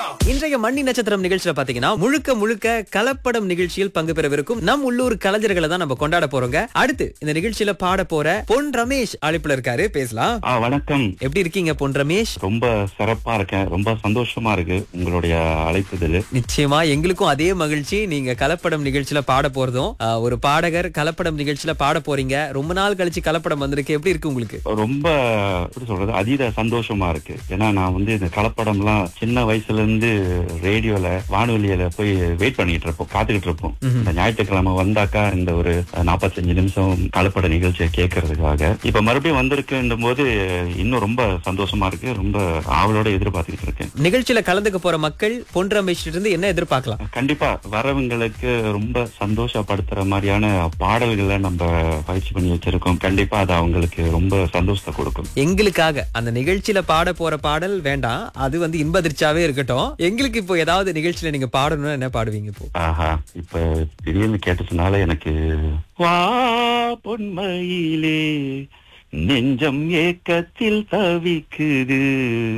இன்றைய மண்ணி நட்சத்திரம் நிகழ்ச்சியில பாத்தீங்கன்னா முழுக்க முழுக்க கலப்படம் நிகழ்ச்சியில் பங்கு பெறவிருக்கும் நம் உள்ளூர் கலைஞர்களை தான் நம்ம கொண்டாட போறோங்க அடுத்து இந்த நிகழ்ச்சியில பாட போற பொன் ரமேஷ் அழைப்புல இருக்காரு பேசலாம் ஆ வணக்கம் எப்படி இருக்கீங்க பொன் ரமேஷ் ரொம்ப சிறப்பா இருக்கேன் ரொம்ப சந்தோஷமா இருக்கு உங்களுடைய அழைப்புதல் நிச்சயமா எங்களுக்கும் அதே மகிழ்ச்சி நீங்க கலப்படம் நிகழ்ச்சியில பாட போறதும் ஆ, ஒரு பாடகர் கலப்படம் நிகழ்ச்சியில பாட போறீங்க ரொம்ப நாள் கழிச்சு கலப்படம் வந்திருக்கு எப்படி இருக்கு உங்களுக்கு ரொம்ப எப்படி சொல்றது அதீத சந்தோஷமா இருக்கு ஏன்னா நான் வந்து இந்த கலப்படம்லாம் சின்ன வயசுல இருந்து ரேடியோல வானொலியில போய் வெயிட் பண்ணிட்டு இருப்போம் காத்துக்கிட்டு இருப்போம் இந்த ஞாயிற்றுக்கிழமை வந்தாக்கா இந்த ஒரு நாற்பத்தஞ்சு நிமிஷம் கலப்பட நிகழ்ச்சியை கேட்கறதுக்காக இப்ப மறுபடியும் வந்திருக்குன்னும் போது இன்னும் ரொம்ப சந்தோஷமா இருக்கு ரொம்ப ஆவலோட எதிர்பார்த்துக்கிட்டு இருக்கேன் நிகழ்ச்சியில கலந்துக்க போற மக்கள் பொன் ரமேஷ் இருந்து என்ன எதிர்பார்க்கலாம் கண்டிப்பா வரவங்களுக்கு ரொம்ப சந்தோஷப்படுத்துற மாதிரியான பாடல்களை நம்ம பயிற்சி பண்ணி வச்சிருக்கோம் கண்டிப்பா அது அவங்களுக்கு ரொம்ப சந்தோஷத்தை கொடுக்கும் எங்களுக்காக அந்த நிகழ்ச்சியில பாட போற பாடல் வேண்டாம் அது வந்து இன்பதிர்ச்சியாவே இருக்கட்டும் எங்களுக்கு இப்போ ஏதாவது நிகழ்ச்சியில நீங்க பாடணும்னா என்ன பாடுவீங்க இப்போ ஆஹா இப்ப திடீர்னு கேட்டதுனால எனக்கு வா பொன்மையிலே நெஞ்சம் ஏக்கத்தில் தவிக்குது